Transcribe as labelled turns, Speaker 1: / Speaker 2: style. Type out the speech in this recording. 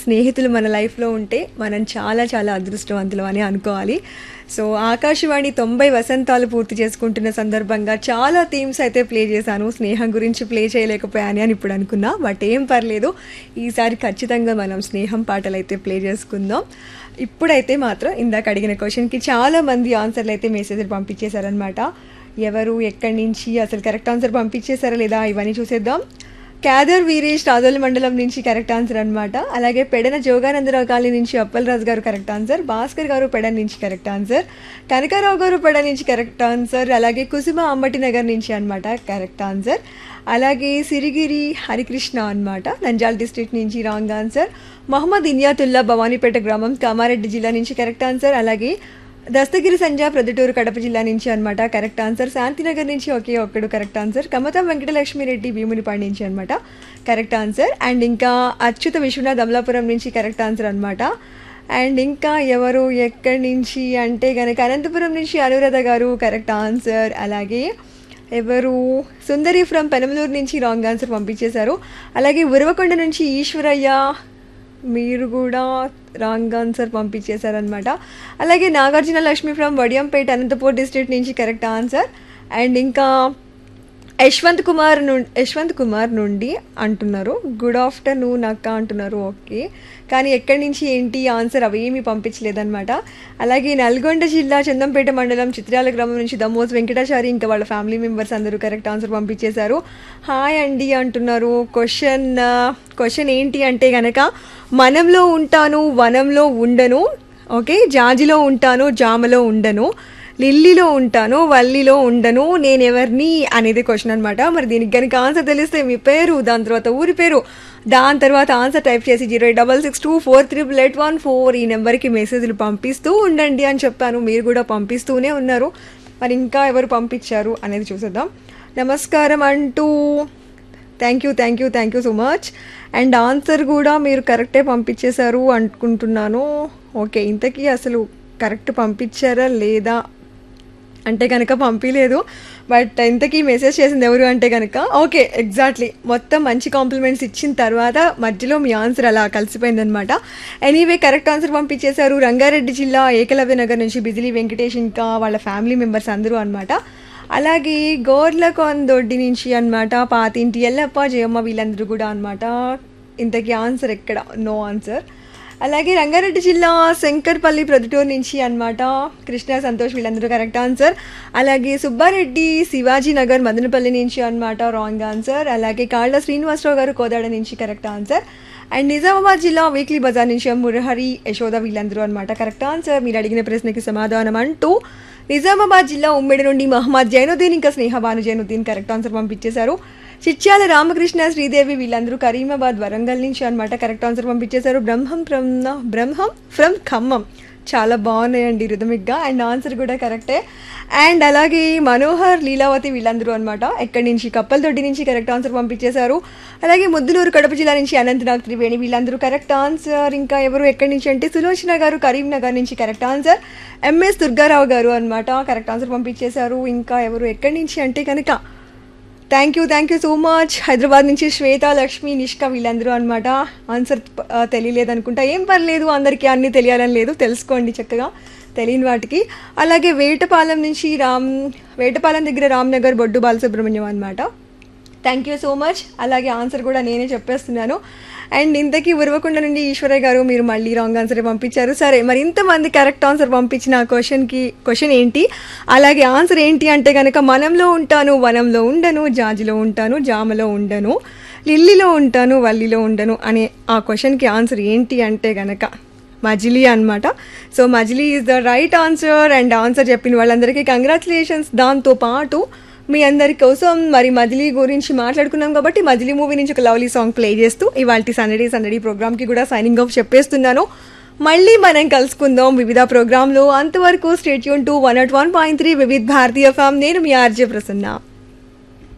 Speaker 1: స్నేహితులు మన లైఫ్లో ఉంటే మనం చాలా చాలా అదృష్టవంతులు అని అనుకోవాలి సో ఆకాశవాణి తొంభై వసంతాలు పూర్తి చేసుకుంటున్న సందర్భంగా చాలా థీమ్స్ అయితే ప్లే చేశాను స్నేహం గురించి ప్లే చేయలేకపోయాను అని ఇప్పుడు అనుకున్నా బట్ ఏం పర్లేదు ఈసారి ఖచ్చితంగా మనం స్నేహం పాటలు అయితే ప్లే చేసుకుందాం ఇప్పుడైతే మాత్రం ఇందాక అడిగిన క్వశ్చన్కి చాలా మంది ఆన్సర్లు అయితే మెసేజ్లు పంపించేశారనమాట ఎవరు ఎక్కడి నుంచి అసలు కరెక్ట్ ఆన్సర్ పంపించేశారా లేదా ఇవన్నీ చూసేద్దాం క్యాదర్ వీరేష్ రాజోలి మండలం నుంచి కరెక్ట్ ఆన్సర్ అనమాట అలాగే పెడన జోగానందరావు కాలనీ నుంచి అప్పలరాజు గారు కరెక్ట్ ఆన్సర్ భాస్కర్ గారు పెడ నుంచి కరెక్ట్ ఆన్సర్ కనకారావు గారు పెడ నుంచి కరెక్ట్ ఆన్సర్ అలాగే కుసుమ అంబటి నగర్ నుంచి అనమాట కరెక్ట్ ఆన్సర్ అలాగే సిరిగిరి హరికృష్ణ అనమాట నంజాల్ డిస్ట్రిక్ట్ నుంచి రాంగ్ ఆన్సర్ మహమ్మద్ ఇనియాతుల్లా భవానీపేట గ్రామం కామారెడ్డి జిల్లా నుంచి కరెక్ట్ ఆన్సర్ అలాగే దస్తగిరి సంజా ప్రొద్దుటూరు కడప జిల్లా నుంచి అనమాట కరెక్ట్ ఆన్సర్ శాంతినగర్ నుంచి ఒకే ఒక్కడు కరెక్ట్ ఆన్సర్ కమతం వెంకటలక్ష్మిరెడ్డి భీమునిపాడు నుంచి అనమాట కరెక్ట్ ఆన్సర్ అండ్ ఇంకా అచ్యుత విశ్వనాథ్ అమలాపురం నుంచి కరెక్ట్ ఆన్సర్ అనమాట అండ్ ఇంకా ఎవరు ఎక్కడి నుంచి అంటే కనుక అనంతపురం నుంచి అనురాధ గారు కరెక్ట్ ఆన్సర్ అలాగే ఎవరు సుందరి ఫ్రమ్ పెనమలూరు నుంచి రాంగ్ ఆన్సర్ పంపించేశారు అలాగే ఉరవకొండ నుంచి ఈశ్వరయ్య మీరు కూడా రాంగ్ ఆన్సర్ పంపించేశారనమాట అలాగే నాగార్జున లక్ష్మి ఫ్రమ్ వడియంపేట అనంతపూర్ డిస్ట్రిక్ట్ నుంచి కరెక్ట్ ఆన్సర్ అండ్ ఇంకా యశ్వంత్ కుమార్ ను యశ్వంత్ కుమార్ నుండి అంటున్నారు గుడ్ ఆఫ్టర్నూన్ అక్క అంటున్నారు ఓకే కానీ ఎక్కడి నుంచి ఏంటి ఆన్సర్ అవేమీ పంపించలేదన్నమాట అలాగే నల్గొండ జిల్లా చందంపేట మండలం చిత్రాల గ్రామం నుంచి దమోస్ వెంకటాచారి ఇంకా వాళ్ళ ఫ్యామిలీ మెంబర్స్ అందరూ కరెక్ట్ ఆన్సర్ పంపించేశారు హాయ్ అండి అంటున్నారు క్వశ్చన్ క్వశ్చన్ ఏంటి అంటే కనుక మనంలో ఉంటాను వనంలో ఉండను ఓకే జాజిలో ఉంటాను జామలో ఉండను లిల్లీలో ఉంటాను వల్లిలో ఉండను నేనెవరిని అనేది క్వశ్చన్ అనమాట మరి దీనికి కనుక ఆన్సర్ తెలిస్తే మీ పేరు దాని తర్వాత ఊరి పేరు దాని తర్వాత ఆన్సర్ టైప్ చేసి zero eight double six two four triple eight one four ఈ నెంబర్కి మెసేజ్లు పంపిస్తూ ఉండండి అని చెప్పాను మీరు కూడా పంపిస్తూనే ఉన్నారు మరి ఇంకా ఎవరు పంపించారు అనేది చూసేద్దాం నమస్కారం అంటూ thank you thank you thank you so much and answer కూడా మీరు కరెక్టే పంపించేశారు అనుకుంటున్నాను ఓకే ఇంతకీ అసలు కరెక్ట్ పంపించారా లేదా అంటే కనుక పంపించలేదు బట్ ఇంతకీ మెసేజ్ చేసింది ఎవరు అంటే కనుక ఓకే ఎగ్జాక్ట్లీ మొత్తం మంచి కాంప్లిమెంట్స్ ఇచ్చిన తర్వాత మధ్యలో మీ ఆన్సర్ అలా కలిసిపోయిందనమాట ఎనీవే కరెక్ట్ ఆన్సర్ పంపించేశారు రంగారెడ్డి జిల్లా ఏకలవ్య నగర్ నుంచి బిజిలీ వెంకటేష్ ఇంకా వాళ్ళ ఫ్యామిలీ మెంబర్స్ అందరూ అనమాట అలాగే గోర్లకొన్ దొడ్డి నుంచి అనమాట పాతింటి ఎల్లప్ప జయమ్మ వీళ్ళందరూ కూడా అనమాట ఇంతకీ ఆన్సర్ ఎక్కడ నో ఆన్సర్ అలాగే రంగారెడ్డి జిల్లా శంకర్పల్లి ప్రొద్దుటూరు నుంచి అనమాట కృష్ణ సంతోష్ వీళ్ళందరూ కరెక్ట్ ఆన్సర్ అలాగే సుబ్బారెడ్డి శివాజీ నగర్ మదనపల్లి నుంచి అనమాట రాంగ్ ఆన్సర్ అలాగే కాళ్ళ శ్రీనివాసరావు గారు కోదాడ నుంచి కరెక్ట్ ఆన్సర్ అండ్ నిజామాబాద్ జిల్లా వీక్లీ బజార్ నుంచి మురహరి యశోద వీళ్ళందరూ అనమాట కరెక్ట్ ఆన్సర్ మీరు అడిగిన ప్రశ్నకి సమాధానం అంటూ నిజామాబాద్ జిల్లా ఉమ్మడి నుండి మహమ్మద్ జైనుద్దీన్ ఇంకా స్నేహబాను జైనుద్దీన్ కరెక్ట్ ఆన్సర్ పంపించేశారు చిట్యాల రామకృష్ణ శ్రీదేవి వీళ్ళందరూ కరీమాబాద్ వరంగల్ నుంచి అనమాట కరెక్ట్ ఆన్సర్ పంపించేశారు బ్రహ్మం ఫ్రమ్ బ్రహ్మం ఫ్రమ్ ఖమ్మం చాలా బాగున్నాయండి రిథమిక్గా అండ్ ఆన్సర్ కూడా కరెక్టే అండ్ అలాగే మనోహర్ లీలావతి వీళ్ళందరూ అనమాట ఎక్కడి నుంచి కప్పలతొడ్డి నుంచి కరెక్ట్ ఆన్సర్ పంపించేశారు అలాగే ముద్దులూరు కడప జిల్లా నుంచి అనంతనాగ్ త్రివేణి వీళ్ళందరూ కరెక్ట్ ఆన్సర్ ఇంకా ఎవరు ఎక్కడి నుంచి అంటే సులోచన గారు కరీంనగర్ నుంచి కరెక్ట్ ఆన్సర్ ఎంఎస్ దుర్గారావు గారు అనమాట కరెక్ట్ ఆన్సర్ పంపించేశారు ఇంకా ఎవరు ఎక్కడి నుంచి అంటే కనుక thank you thank you so much Hyderabad నుంచి శ్వేత లక్ష్మి నిష్క వీళ్ళందరూ అనమాట ఆన్సర్ తెలియలేదు అనుకుంటా ఏం పర్లేదు అందరికీ అన్నీ తెలియాలని లేదు తెలుసుకోండి చక్కగా తెలియని వాటికి అలాగే వేటపాలెం నుంచి రామ్ వేటపాలెం దగ్గర రామ్నగర్ బొడ్డు బాలసుబ్రహ్మణ్యం అనమాట థ్యాంక్ యూ సో మచ్ అలాగే ఆన్సర్ కూడా నేనే చెప్పేస్తున్నాను అండ్ ఇంతకీ ఉరవకొండ నుండి ఈశ్వరయ్య గారు మీరు మళ్ళీ రాంగ్ ఆన్సర్ పంపించారు సరే మరి ఇంతమంది కరెక్ట్ ఆన్సర్ పంపించిన క్వశ్చన్కి క్వశ్చన్ ఏంటి అలాగే ఆన్సర్ ఏంటి అంటే కనుక మనంలో ఉంటాను వనంలో ఉండను జాజిలో ఉంటాను జామలో ఉండను లిల్లీలో ఉంటాను వల్లిలో ఉండను అనే ఆ క్వశ్చన్కి ఆన్సర్ ఏంటి అంటే కనుక మజిలీ అనమాట so Majili is the right answer and answer చెప్పిన వాళ్ళందరికీ కంగ్రాచులేషన్స్ దాంతో పాటు మీ అందరి కోసం మరి మజిలీ గురించి మాట్లాడుకున్నాం కాబట్టి మజిలీ మూవీ నుంచి ఒక లవ్లీ సాంగ్ ప్లే చేస్తూ ఇవాళ సందడి సందడి ప్రోగ్రామ్కి కూడా సైనింగ్ ఆఫ్ చెప్పేస్తున్నాను మళ్ళీ మనం కలుసుకుందాం వివిధ ప్రోగ్రాంలో అంతవరకు stay tuned to one at one point three Vividh Bharati ఫామ్ నేను మీ ఆర్జే ప్రసన్న